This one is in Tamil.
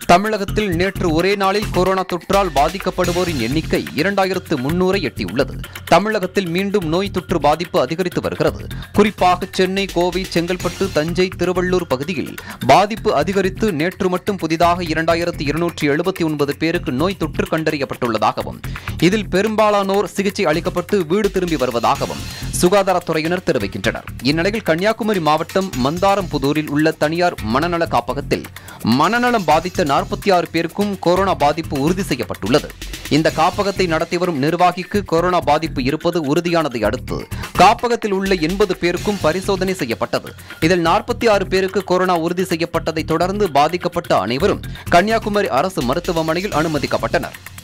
தமிழகத்தில் நேற்று ஒரே நாளில் கொரோனா தொற்றால் பாதிக்கப்படுவோரின் எண்ணிக்கை இரண்டாயிரத்து முன்னூரை எட்டியுள்ளது தமிழகத்தில் மீண்டும் நோய் தொற்று பாதிப்பு அதிகரித்து வருகிறது குறிப்பாக சென்னை கோவை செங்கல்பட்டு தஞ்சை திருவள்ளூர் பகுதியில் பாதிப்பு அதிகரித்து நேற்று மட்டும் புதிதாக இரண்டாயிரத்து இருநூற்றி எழுபத்தி ஒன்பது பேருக்கு நோய் தொற்று கண்டறியப்பட்டுள்ளதாகவும் இதில் பெரும்பாலானோர் சிகிச்சை அளிக்கப்பட்டு வீடு திரும்பி வருவதாகவும் சுகாதாரத்துறையினர் தெரிவிக்கின்றனர் இந்நிலையில் கன்னியாகுமரி மாவட்டம் மந்தாரம்புதூரில் உள்ள தனியார் மனநல காப்பகத்தில் மனநலம் பாதித்த நாற்பத்தி ஆறு பேருக்கும் கொரோனா பாதிப்பு உறுதி செய்யப்பட்டுள்ளது இந்த காப்பகத்தை நடத்தி வரும் நிர்வாகிக்கு கொரோனா பாதிப்பு இருப்பது உறுதியானதை அடுத்து காப்பகத்தில் உள்ள எண்பது பேருக்கும் பரிசோதனை செய்யப்பட்டது இதில் நாற்பத்தி ஆறு பேருக்கு கொரோனா உறுதி செய்யப்பட்டதை தொடர்ந்து பாதிக்கப்பட்ட அனைவரும் கன்னியாகுமரி அரசு மருத்துவமனையில் அனுமதிக்கப்பட்டனர்